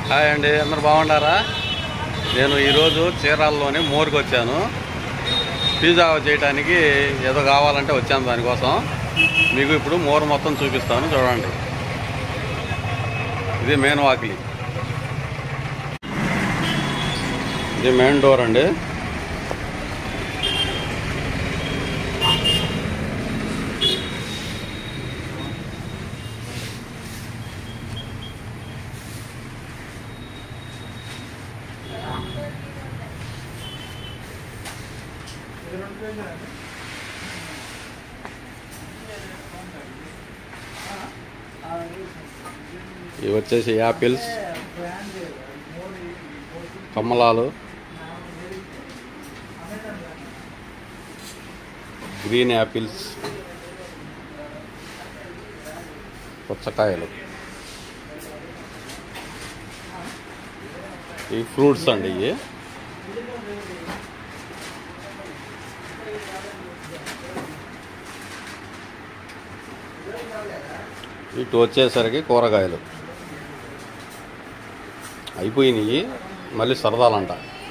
Hi అండి అందరు బాగుండారా నేను ఈరోజు చీరాల్లోని మోర్కి వచ్చాను పిజ్జా చేయడానికి ఏదో కావాలంటే వచ్చాను దానికోసం మీకు ఇప్పుడు మోర్ మొత్తం చూపిస్తాను చూడండి ఇది మెయిన్ వాకిలి ఇది మెయిన్ డోర్ అండి ఇవి వచ్చేసి యాపిల్స్ కమలాలు గ్రీన్ యాపిల్స్ పుచ్చకాయలు ఈ ఫ్రూట్స్ అండి ఇవి ఇటు వచ్చేసరికి కూరగాయలు అయిపోయినాయి మళ్ళీ సరదాలంట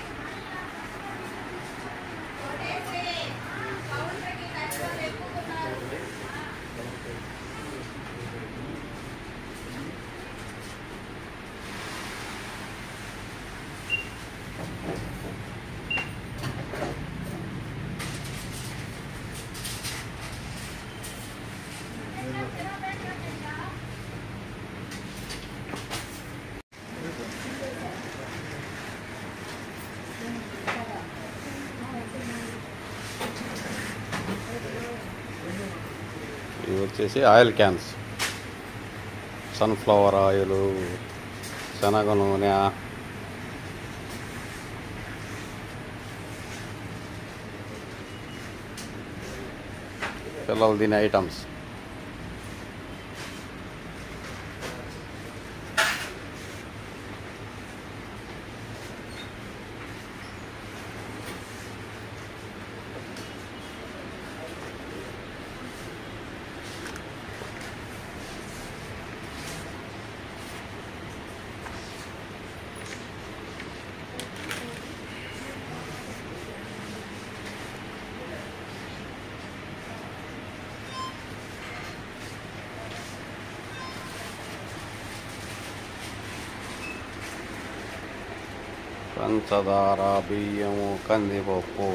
ఇవి వచ్చేసి ఆయిల్ క్యాన్స్ సన్ఫ్లవర్ ఆయిల్ శనగ నూనె పిల్లలు తినే ఐటమ్స్ పంచదార బియ్యము కందిపప్పు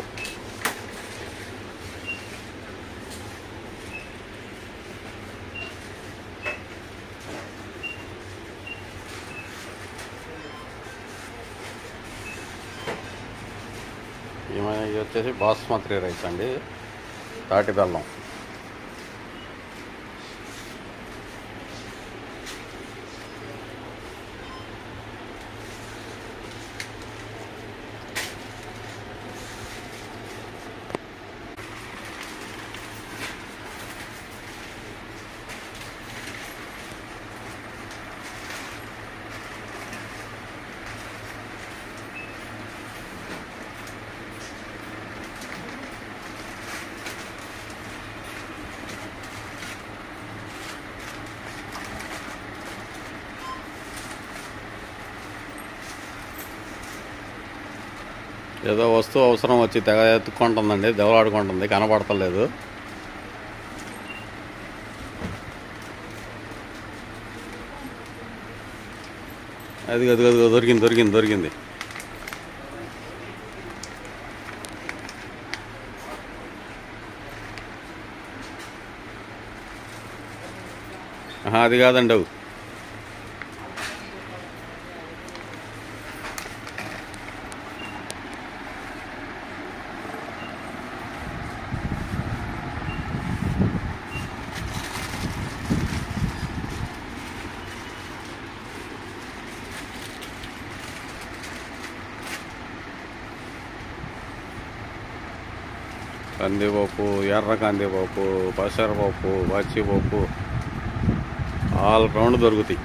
ఇవి వచ్చేసి బాస్మతి రైస్ అండి తాటి బెల్లం ఏదో వస్తువు అవసరం వచ్చి తెగ ఎత్తుకుంటుందండి దెవలాడుకుంటుంది కనపడతలేదు అది అది అది దొరికింది దొరికింది దొరికింది ఆహా, అది కాదండి అవు కందిపప్పు ఎర్ర కందిపప్పు పెసరపప్పు పచ్చిపప్పు ఆల్ రౌండ్ దొరుకుతాయి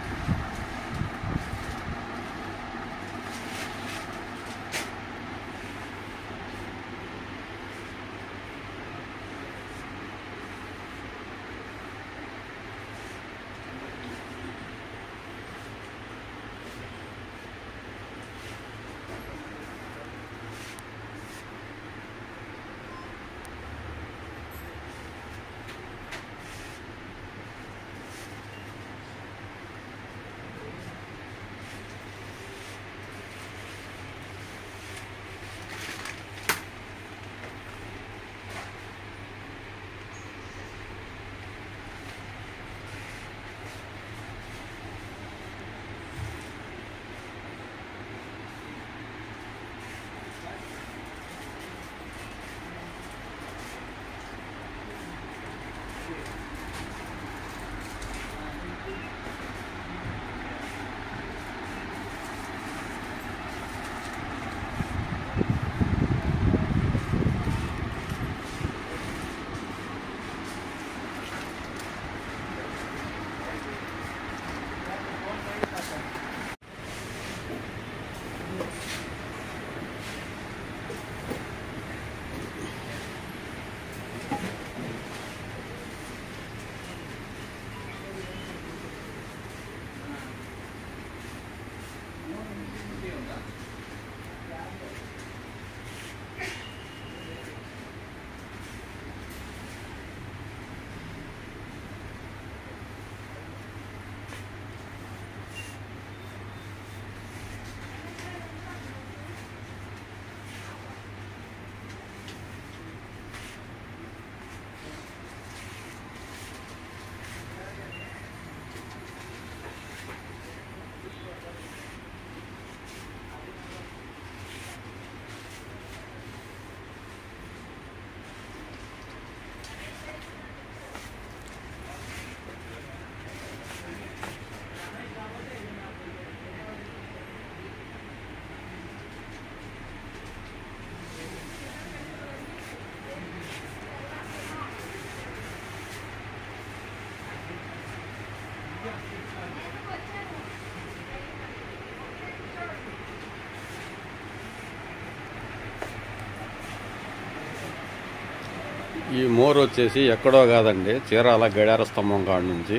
ఈ మోర్ వచ్చేసి ఎక్కడో కాదండి చీరాల గడియార స్తంభం కాడ నుంచి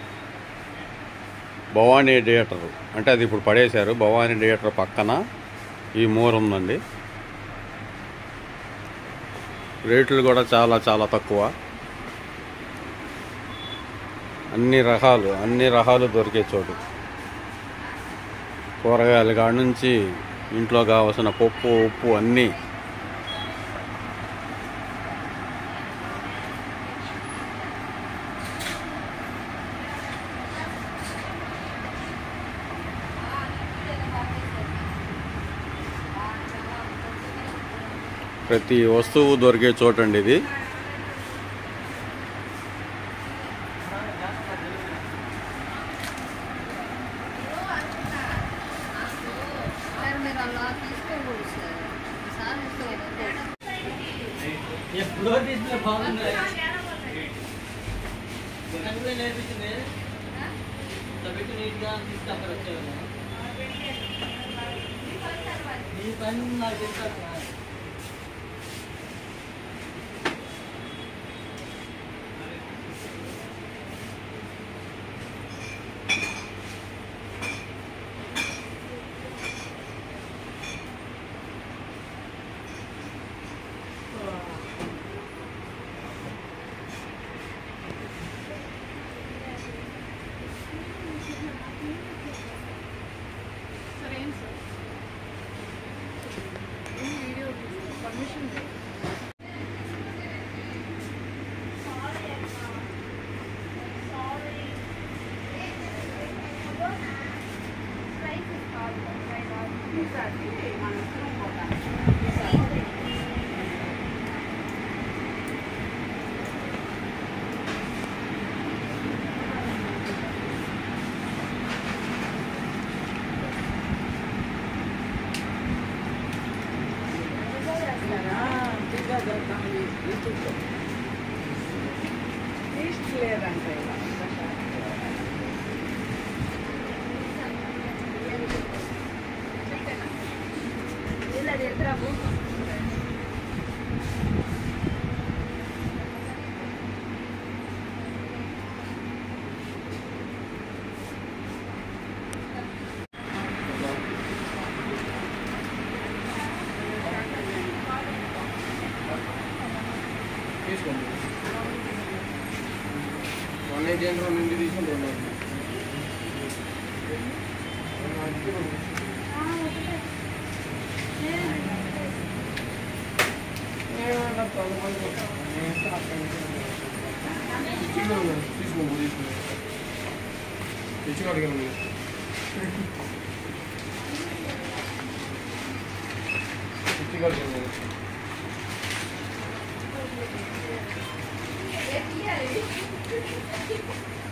భవానీ థియేటర్ అంటే అది ఇప్పుడు పడేశారు భవానీ థియేటర్ పక్కన ఈ మోర్ ఉందండి రేట్లు కూడా చాలా చాలా తక్కువ అన్ని రకాలు అన్ని రకాలు దొరికే చోటు కూరగాయల కాడ నుంచి ఇంట్లో కావాల్సిన పప్పు ఉప్పు అన్నీ ప్రతి వస్తువు దొరికే చోటండి ఇది సార్ మీరు అలా తీసుకోకూడదు సార్ సార్ తీసుకోకూడదు ఎప్పుడో తీసిన బాగుంది అందులో నేర్పించింది పెట్టి నీట్గా తీసుకు అక్కడ వచ్చేవాళ్ళు ఈ పని నాకు తెలుసు సార్ ఏం సార్ వీడియో పర్మిషన్ తీసుకోండి వన్ ఎయిటీ అంటే రెండు నుండి తీసుకుని రెండు వందలు. ఏమన్నా పదకొండు నేను ఇస్తాను అక్కడ నుంచి. తెచ్చిగా ఉన్నాను. తీసుకోండి తీసుకోండి తెచ్చిగా అడిగాను నేను. తెచ్చిగా అడిగాను నేను. ఏ